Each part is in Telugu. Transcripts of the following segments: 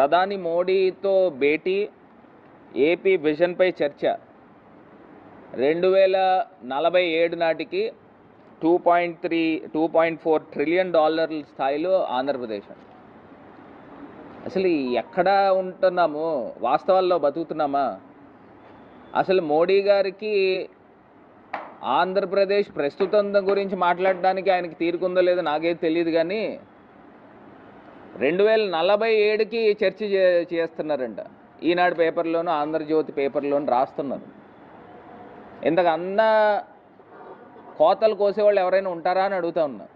ప్రధాని మోడీతో భేటీ ఏపీ విజన్పై చర్చ రెండు వేల నలభై ఏడు నాటికి two point three two point four trillion డాలర్ల స్థాయిలో ఆంధ్రప్రదేశ్ అండి. అసలు ఎక్కడ ఉంటున్నాము వాస్తవాల్లో బతుకుతున్నామా అసలు మోడీ గారికి ఆంధ్రప్రదేశ్ ప్రస్తుతం గురించి మాట్లాడడానికి ఆయనకి తీరుకుందో లేదో నాకేం తెలియదు కానీ రెండు వేల నలభై ఏడుకి చర్చ చే- చేస్తున్నారంట ఈనాడు పేపర్లోను ఆంధ్రజ్యోతి పేపర్లోను రాస్తున్నారు ఇంతకన్నా కోతలు కోసేవాళ్ళు ఎవరైనా ఉంటారా అని అడుగుతా ఉన్నా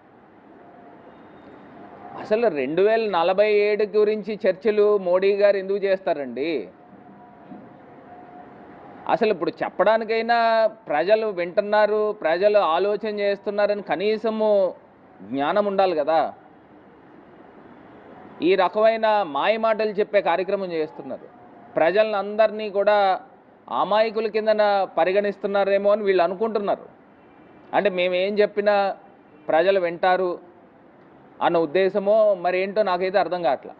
అసలు రెండు వేల నలభై ఏడు గురించి చర్చలు మోడీ గారు ఎందుకు చేస్తారండి అసలు ఇప్పుడు చెప్పడానికైనా ప్రజలు వింటున్నారు ప్రజలు ఆలోచన చేస్తున్నారని కనీసము జ్ఞానం ఉండాలి కదా ఈ రకమైన మాయ మాటలు చెప్పే కార్యక్రమం చేస్తున్నారు ప్రజలను అందరినీ కూడా అమాయకుల కిందన పరిగణిస్తున్నారేమో అని వీళ్ళు అనుకుంటున్నారు అంటే మేము ఏం చెప్పినా ప్రజలు వింటారు అన్న ఉద్దేశమో మరి ఏంటో నాకైతే అర్థం కావట్లా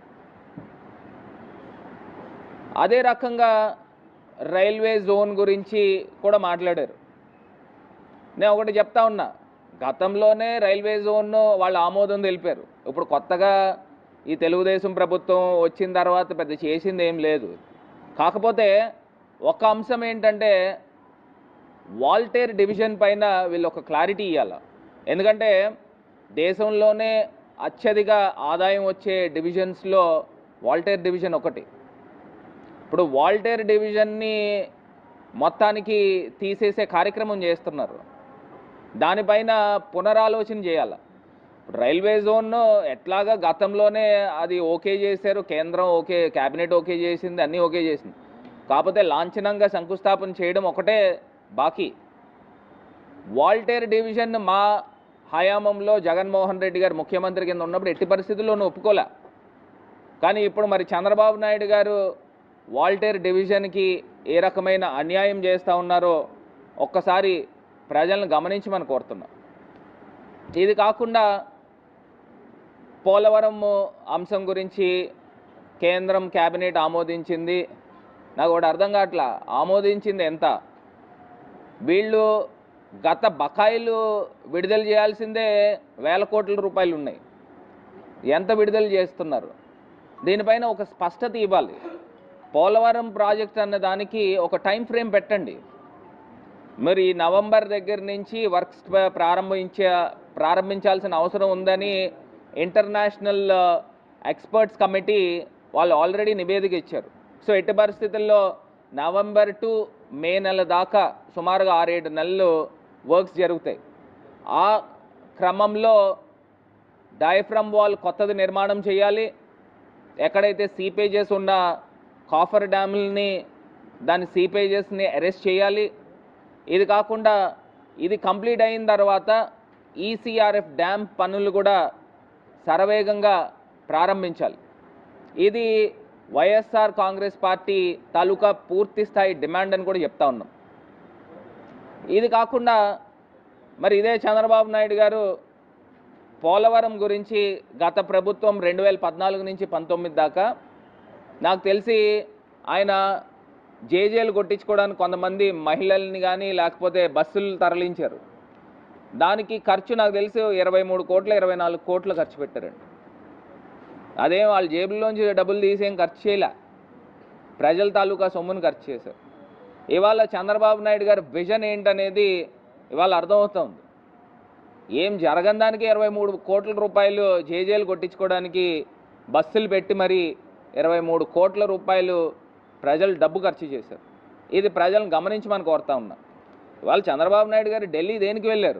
అదే రకంగా రైల్వే జోన్ గురించి కూడా మాట్లాడారు నేను ఒకటి చెప్తా ఉన్నా గతంలోనే రైల్వే జోన్ వాళ్ళు ఆమోదం తెలిపారు ఇప్పుడు కొత్తగా ఈ తెలుగుదేశం ప్రభుత్వం వచ్చిన తర్వాత పెద్ద చేసింది ఏం లేదు కాకపోతే ఒక అంశం ఏంటంటే వాల్టేర్ డివిజన్ పైన వీళ్ళు ఒక క్లారిటీ ఇవ్వాలి ఎందుకంటే దేశంలోనే అత్యధిక ఆదాయం వచ్చే డివిజన్స్లో వాల్టేర్ డివిజన్ ఒకటి ఇప్పుడు వాల్టేర్ డివిజన్ని మొత్తానికి తీసేసే కార్యక్రమం చేస్తున్నారు దానిపైన పునరాలోచన చేయాలి ఇప్పుడు రైల్వే జోన్ ఎట్లాగా గతంలోనే అది ఓకే చేశారు కేంద్రం ఓకే క్యాబినెట్ ఓకే చేసింది అన్నీ ఓకే చేసింది కాకపోతే లాంఛనంగా శంకుస్థాపన చేయడం ఒకటే బాకీ వాల్టేర్ డివిజన్ మా హయామంలో జగన్మోహన్ రెడ్డి గారు ముఖ్యమంత్రి కింద ఉన్నప్పుడు ఎట్టి పరిస్థితుల్లోనూ ఒప్పుకోలే కానీ ఇప్పుడు మరి చంద్రబాబు నాయుడు గారు వాల్టేర్ డివిజన్కి ఏ రకమైన అన్యాయం చేస్తూ ఉన్నారో ఒక్కసారి ప్రజలను గమనించమని కోరుతున్నాం ఇది కాకుండా పోలవరం అంశం గురించి కేంద్రం కేబినెట్ ఆమోదించింది నాకు ఒకటి అర్థం కావట్లా ఆమోదించింది ఎంత వీళ్ళు గత బకాయిలు విడుదల చేయాల్సిందే వేల కోట్ల రూపాయలు ఉన్నాయి ఎంత విడుదల చేస్తున్నారు దీనిపైన ఒక స్పష్టత ఇవ్వాలి పోలవరం ప్రాజెక్ట్ అన్న దానికి ఒక టైం ఫ్రేమ్ పెట్టండి మరి ఈ నవంబర్ దగ్గర నుంచి వర్క్స్ ప- ప్రారంభించే ప్రారంభించాల్సిన అవసరం ఉందని ఇంటర్నేషనల్ ఎక్స్పర్ట్స్ కమిటీ వాళ్ళు ఆల్రెడీ నివేదిక ఇచ్చారు సో ఎట్టి పరిస్థితుల్లో నవంబర్ టు మే నెల దాకా సుమారుగా ఆరేడు నెలలు వర్క్స్ జరుగుతాయి ఆ క్రమంలో డయాఫ్రమ్ వాల్ కొత్తది నిర్మాణం చేయాలి ఎక్కడైతే సీపేజెస్ ఉన్న కాఫర్ డ్యాములని దాని సీపేజెస్ని అరెస్ట్ చేయాలి ఇది కాకుండా ఇది కంప్లీట్ అయిన తర్వాత ఈసీఆర్ఎఫ్ డ్యామ్ పనులు కూడా శరవేగంగా ప్రారంభించాలి ఇది వైఎస్ఆర్ కాంగ్రెస్ పార్టీ తాలూకా పూర్తి స్థాయి డిమాండ్ అని కూడా చెప్తా ఉన్నాం ఇది కాకుండా మరి ఇదే చంద్రబాబు నాయుడు గారు పోలవరం గురించి గత ప్రభుత్వం రెండు వేల పద్నాలుగు నుంచి పంతొమ్మిది దాకా నాకు తెలిసి ఆయన జేజేలు కొట్టించుకోవడానికి కొంతమంది మహిళల్ని కానీ లేకపోతే బస్సులు తరలించారు దానికి ఖర్చు నాకు తెలిసి ఇరవై మూడు కోట్ల ఇరవై నాలుగు కోట్లు ఖర్చు పెట్టారండి అదేం వాళ్ళ జేబుల్లోంచి డబ్బులు తీసేం ఖర్చు చేయలే ప్రజల తాలూకా సొమ్మును ఖర్చు చేశారు ఇవాళ చంద్రబాబు నాయుడు గారి విజన్ ఏంటనేది ఇవాళ అర్థమవుతోంది ఏం జరగని దానికి ఇరవై మూడు కోట్ల రూపాయలు జేజేలు కొట్టించుకోవడానికి బస్సులు పెట్టి మరి ఇరవై మూడు కోట్ల రూపాయలు ప్రజలు డబ్బు ఖర్చు చేశారు ఇది ప్రజలను గమనించమని కోరుతా ఉన్నా ఇవాళ చంద్రబాబు నాయుడు గారు ఢిల్లీ దేనికి వెళ్ళారు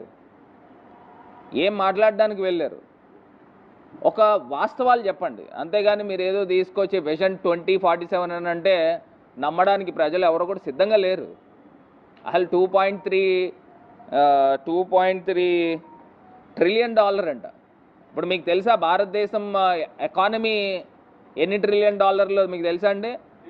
ఏం మాట్లాడడానికి వెళ్ళారు ఒక వాస్తవాలు చెప్పండి అంతేగాని మీరు ఏదో తీసుకొచ్చి విజన్ ట్వంటీ ఫార్టీ సెవెన్ అని అంటే నమ్మడానికి ప్రజలు ఎవరు కూడా సిద్ధంగా లేరు అసలు two point three two point three trillion dollar అంట ఇప్పుడు మీకు తెలుసా భారతదేశం ఎకానమీ ఎన్ని ట్రిలియన్ డాలర్లు మీకు తెలుసా అండి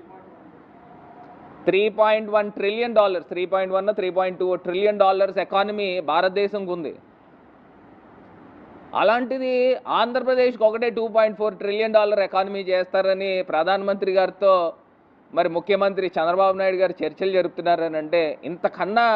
three point one trillion dollars three point one three point two trillion dollars economy భారతదేశంకు ఉంది అలాంటిది ఆంధ్రప్రదేశ్కి ఒకటే two point four trillion dollar economy చేస్తారని ప్రధానమంత్రి గారితో మరి ముఖ్యమంత్రి చంద్రబాబు నాయుడు గారు చర్చలు జరుపుతున్నారని అంటే ఇంతకన్నా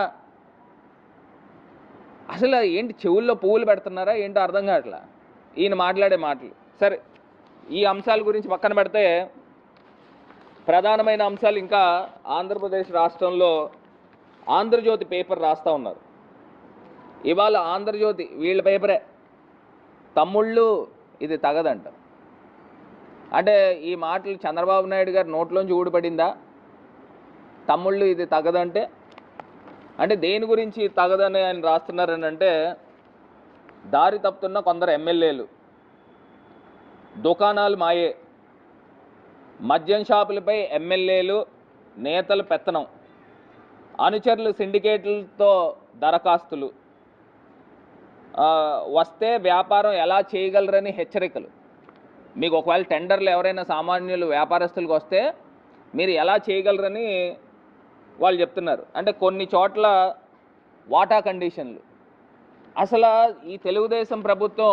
అసలు ఏంటి చెవుల్లో పువ్వులు పెడుతున్నారా ఏంటో అర్థం కావట్లా ఈయన మాట్లాడే మాటలు సరే ఈ అంశాల గురించి పక్కన పెడితే ప్రధానమైన అంశాలు ఇంకా ఆంధ్రప్రదేశ్ రాష్ట్రంలో ఆంధ్రజ్యోతి పేపర్ రాస్తూ ఉన్నారు ఇవాళ ఆంధ్రజ్యోతి వీళ్ళ పేపరే తమ్ముళ్ళు ఇది తగదంట అంటే ఈ మాటలు చంద్రబాబు నాయుడు గారి నోట్లోంచి ఊడిపడిందా తమ్ముళ్ళు ఇది తగదంటే అంటే దేని గురించి తగదని ఆయన రాస్తున్నారని అంటే దారి తప్పుతున్న కొందరు ఎమ్మెల్యేలు దుకాణాలు మాయే మద్యం షాపులపై ఎమ్మెల్యేలు నేతలు పెత్తనం అనుచరులు సిండికేట్లతో దరఖాస్తులు ఆ, వస్తే వ్యాపారం ఎలా చేయగలరని హెచ్చరికలు మీకు ఒకవేళ టెండర్లు ఎవరైనా సామాన్యులు వ్యాపారస్తులకు వస్తే మీరు ఎలా చేయగలరని వాళ్ళు చెప్తున్నారు అంటే కొన్ని చోట్ల వాటా కండిషన్లు అసలు ఈ తెలుగుదేశం ప్రభుత్వం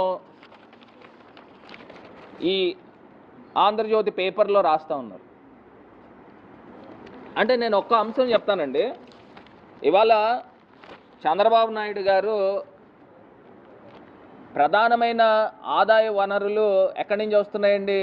ఈ ఆంధ్రజ్యోతి పేపర్లో రాస్తూ ఉన్నారు అంటే నేను ఒక్క అంశం చెప్తానండి ఇవాళ చంద్రబాబు నాయుడు గారు ప్రధానమైన ఆదాయ వనరులు ఎక్కడి నుంచి వస్తున్నాయండి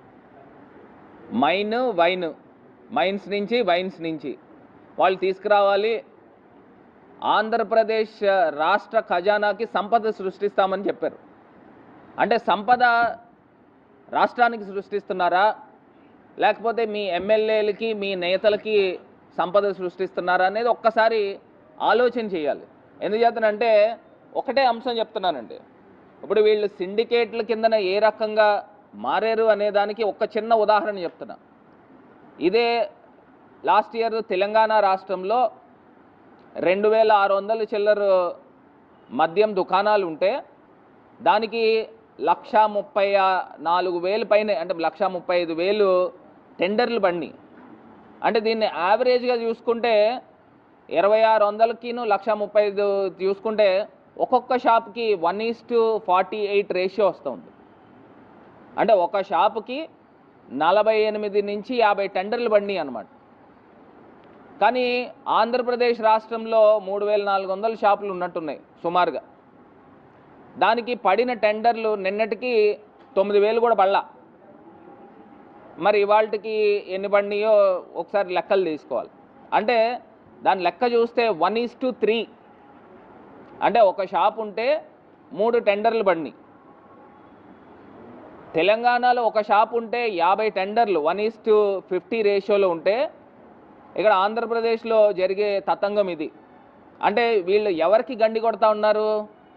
మైన్ వైన్ మైన్స్ నుంచి వైన్స్ నుంచి వాళ్ళు తీసుకురావాలి ఆంధ్రప్రదేశ్ రాష్ట్ర ఖజానాకి సంపద సృష్టిస్తామని చెప్పారు అంటే సంపద రాష్ట్రానికి సృష్టిస్తున్నారా లేకపోతే మీ ఎమ్మెల్యేలకి మీ నేతలకి సంపద సృష్టిస్తున్నారా అనేది ఒక్కసారి ఆలోచన చేయాలి ఎందుచేతనంటే ఒకటే అంశం చెప్తున్నానండి ఇప్పుడు వీళ్ళు సిండికేట్ల కిందన ఏ రకంగా మారారు అనే దానికి ఒక చిన్న ఉదాహరణ చెప్తున్నా ఇదే లాస్ట్ ఇయర్ తెలంగాణ రాష్ట్రంలో రెండు వేల ఆరు వందల చిల్లర మద్యం దుకాణాలు ఉంటే దానికి లక్ష ముప్పై ఆ- నాలుగు వేలు పైన అంటే లక్ష ముప్పై ఐదు వేలు టెండర్లు బండి అంటే దీన్ని యావరేజ్గా చూసుకుంటే ఇరవై ఆరు వందలకిను లక్ష ముప్పై ఐదు చూసుకుంటే ఒక్కొక్క షాప్కి one is to forty eight ratio వస్తుంది అంటే ఒక షాపుకి నలభై ఎనిమిది నుంచి యాభై టెండర్లు బండి అనమాట కానీ ఆంధ్రప్రదేశ్ రాష్ట్రంలో మూడు వేల నాలుగు వందల షాపులు ఉన్నట్టున్నాయి సుమారుగా దానికి పడిన టెండర్లు నిన్నటికి తొమ్మిది వేలు కూడా పడలా మరి ఇవాళకి ఎన్ని పడినాయో ఒకసారి లెక్కలు తీసుకోవాలి అంటే దాని లెక్క చూస్తే వన్ ఈస్ టు త్రీ అంటే ఒక షాప్ ఉంటే మూడు టెండర్లు పడినాయి తెలంగాణలో ఒక షాప్ ఉంటే యాభై టెండర్లు వన్ ఈస్ టు ఫిఫ్టీ రేషియోలో ఉంటే ఇక్కడ ఆంధ్రప్రదేశ్లో జరిగే తతంగం ఇది అంటే వీళ్ళు ఎవరికి గండి కొడతా ఉన్నారు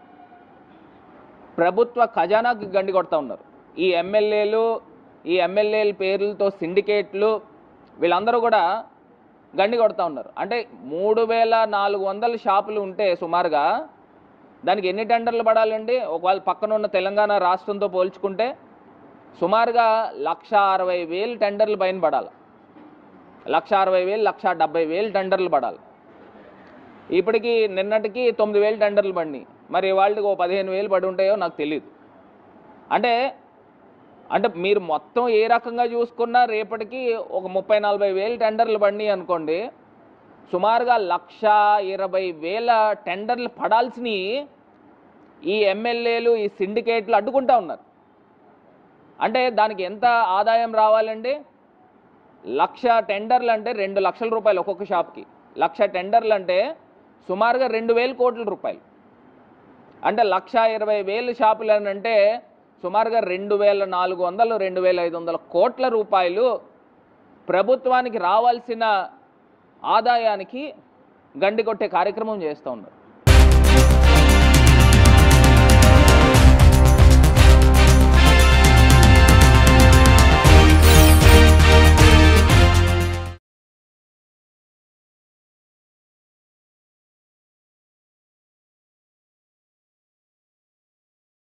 ప్రభుత్వ ఖజానాకి గండి కొడతా ఉన్నారు ఈ ఎమ్మెల్యేలు ఈ ఎమ్మెల్యేల పేర్లతో సిండికేట్లు వీళ్ళందరూ కూడా గండి కొడతా ఉన్నారు అంటే మూడు వేల నాలుగు వందల షాపులు ఉంటే సుమారుగా దానికి ఎన్ని టెండర్లు పడాలండి ఒకవేళ పక్కన ఉన్న తెలంగాణ రాష్ట్రంతో పోల్చుకుంటే సుమారుగా లక్ష అరవై వేలు టెండర్లు పైన పడాలి లక్ష అరవై వేలు లక్ష డెబ్బై వేలు టెండర్లు పడాలి ఇప్పటికి నిన్నటికి తొమ్మిది వేలు టెండర్లు పడినాయి మరి వాళ్ళకి ఓ పదిహేను వేలు పడి ఉంటాయో నాకు తెలియదు అంటే అంటే మీరు మొత్తం ఏ రకంగా చూసుకున్నా రేపటికి ఒక ముప్పై నలభై వేలు టెండర్లు పడినాయి అనుకోండి సుమారుగా లక్ష ఇరవై వేల టెండర్లు పడాల్సినవి ఈ ఎమ్మెల్యేలు ఈ సిండికేట్లు అడ్డుకుంటా ఉన్నారు అంటే దానికి ఎంత ఆదాయం రావాలండి లక్ష టెండర్లు అంటే రెండు లక్షల రూపాయలు ఒక్కొక్క షాప్కి లక్ష టెండర్లు అంటే సుమారుగా రెండు వేల కోట్ల రూపాయలు అంటే లక్ష ఇరవై వేలు షాపులు అని అంటే సుమారుగా రెండు వేల నాలుగు వందలు రెండు వేల ఐదు వందల కోట్ల రూపాయలు ప్రభుత్వానికి రావాల్సిన ఆదాయానికి గండి కొట్టే కార్యక్రమం చేస్తూ ఉన్నారు